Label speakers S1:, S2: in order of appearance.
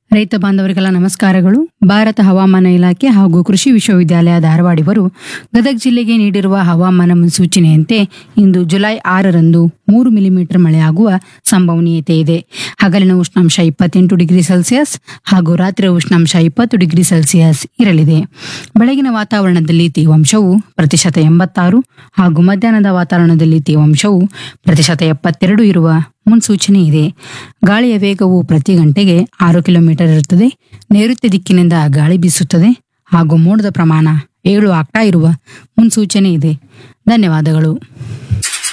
S1: ರೈತ ಬಾಂಧವರಿಗೆಲ್ಲ ನಮಸ್ಕಾರಗಳು ಭಾರತ ಹವಾಮಾನ ಇಲಾಖೆ ಹಾಗೂ ಕೃಷಿ ವಿಶ್ವವಿದ್ಯಾಲಯ ಧಾರವಾಡ ಇವರು ಗದಗ ಜಿಲ್ಲೆಗೆ ನೀಡಿರುವ ಹವಾಮಾನ ಮುನ್ಸೂಚನೆಯಂತೆ ಇಂದು ಜುಲೈ ಆರರಂದು ಮೂರು ಮಿಲಿಮೀಟರ್ ಮಳೆಯಾಗುವ ಸಂಭವನೀಯತೆ ಇದೆ ಹಗಲಿನ ಉಷ್ಣಾಂಶ ಇಪ್ಪತ್ತೆಂಟು ಡಿಗ್ರಿ ಸೆಲ್ಸಿಯಸ್ ಹಾಗೂ ರಾತ್ರಿಯ ಉಷ್ಣಾಂಶ ಇಪ್ಪತ್ತು ಡಿಗ್ರಿ ಸೆಲ್ಸಿಯಸ್ ಇರಲಿದೆ ಬೆಳಗಿನ ವಾತಾವರಣದಲ್ಲಿ ತೇವಾಂಶವು ಪ್ರತಿಶತ ಎಂಬತ್ತಾರು ಹಾಗೂ ಮಧ್ಯಾಹ್ನದ ವಾತಾವರಣದಲ್ಲಿ ತೇವಾಂಶವು ಪ್ರತಿಶತ ಎಪ್ಪತ್ತೆರಡು ಇರುವ ಮುನ್ಸೂಚನೆ ಇದೆ ಗಾಳಿಯ ವೇಗವು ಪ್ರತಿ ಗಂಟೆಗೆ ಆರು ಕಿಲೋಮೀಟರ್ ಇರುತ್ತದೆ ನೈಋತ್ಯ ದಿಕ್ಕಿನಿಂದ ಗಾಳಿ ಬೀಸುತ್ತದೆ ಹಾಗೂ ಮೋಡದ ಪ್ರಮಾಣ ಏಳು ಆಗ್ತಾ ಇರುವ ಮುನ್ಸೂಚನೆ ಇದೆ ಧನ್ಯವಾದಗಳು